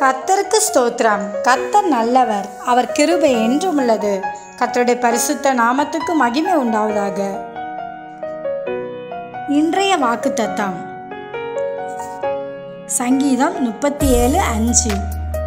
கத்தருக்கு ஸ்தோத்திரம் கத்தர் நல்லவர் அவர் கிருபை என்றும் உள்ளது கத்தருடைய பரிசுத்த நாமத்துக்கு மகிமை உண்டாவதாக இன்றைய வாக்குத்தத்தம் சங்கீதம் முப்பத்தி ஏழு அஞ்சு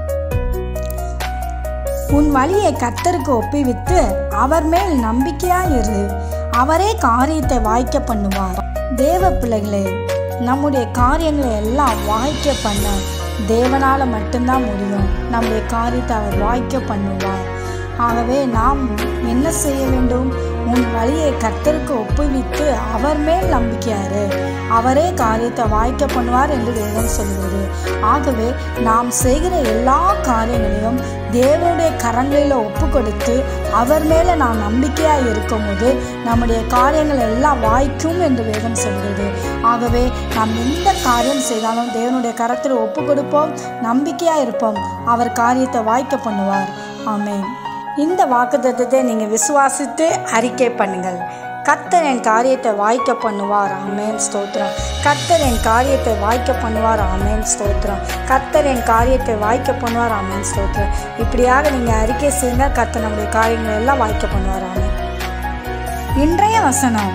உன் வழியை கத்தருக்கு ஒப்புவித்து அவர் மேல் நம்பிக்கையாயிரு அவரே காரியத்தை வாய்க்க பண்ணுவார் தேவ பிள்ளைகளே நம்முடைய காரியங்களை எல்லாம் வாய்க்க பண்ண தேவனால் மட்டும்தான் முடியும் நம்முடைய காரியத்தை அவர் வாய்க்க பண்ணுவார் ஆகவே நாம் என்ன செய்ய வேண்டும் உன் வழியை கர்த்தருக்கு ஒப்புவித்து அவர் மேல் நம்பிக்கையாரு அவரே காரியத்தை வாய்க்க பண்ணுவார் என்று வேதம் சொல்கிறது ஆகவே நாம் செய்கிற எல்லா காரியங்களையும் தேவனுடைய கரங்களில் ஒப்பு கொடுத்து அவர் மேலே நாம் நம்பிக்கையாக இருக்கும்போது நம்முடைய காரியங்கள் எல்லாம் வாய்க்கும் என்று வேதம் சொல்கிறது ஆகவே நாம் எந்த காரியம் செய்தாலும் தேவனுடைய கரத்தில் ஒப்பு கொடுப்போம் நம்பிக்கையாக இருப்போம் அவர் காரியத்தை வாய்க்க பண்ணுவார் ஆமென் இந்த வாக்குத்தத்தத்தை நீங்கள் விசுவாசித்து அறிக்கை பண்ணுங்கள் கத்தர் என் காரியத்தை வாய்க்க பண்ணுவார் ஆமேன் ஸ்தோத்திரம் கத்தர் என் காரியத்தை வாய்க்க பண்ணுவார் ஆமேன் ஸ்தோத்திரம் கத்தர் என் காரியத்தை வாய்க்க பண்ணுவார் ஆமேன் ஸ்தோத்திரம் இப்படியாக நீங்கள் அறிக்கை செய்யுங்க கத்தர் நம்முடைய காரியங்கள் எல்லாம் வாய்க்க பண்ணுவார் ஆமேன் இன்றைய வசனம்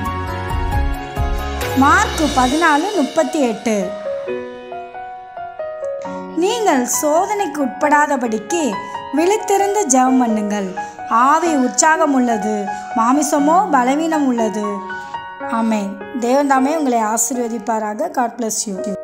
மார்க் பதினாலு முப்பத்தி எட்டு நீங்கள் சோதனைக்கு உட்படாதபடிக்கு விழித்திருந்து ஜெபம் பண்ணுங்கள் ஆவி உற்சாகம் உள்ளது மாமிசமோ பலவீனம் உள்ளது ஆமேன் தேவன் தாமே உங்களை ஆசீர்வதிப்பாராக காட் பிளஸ் யூ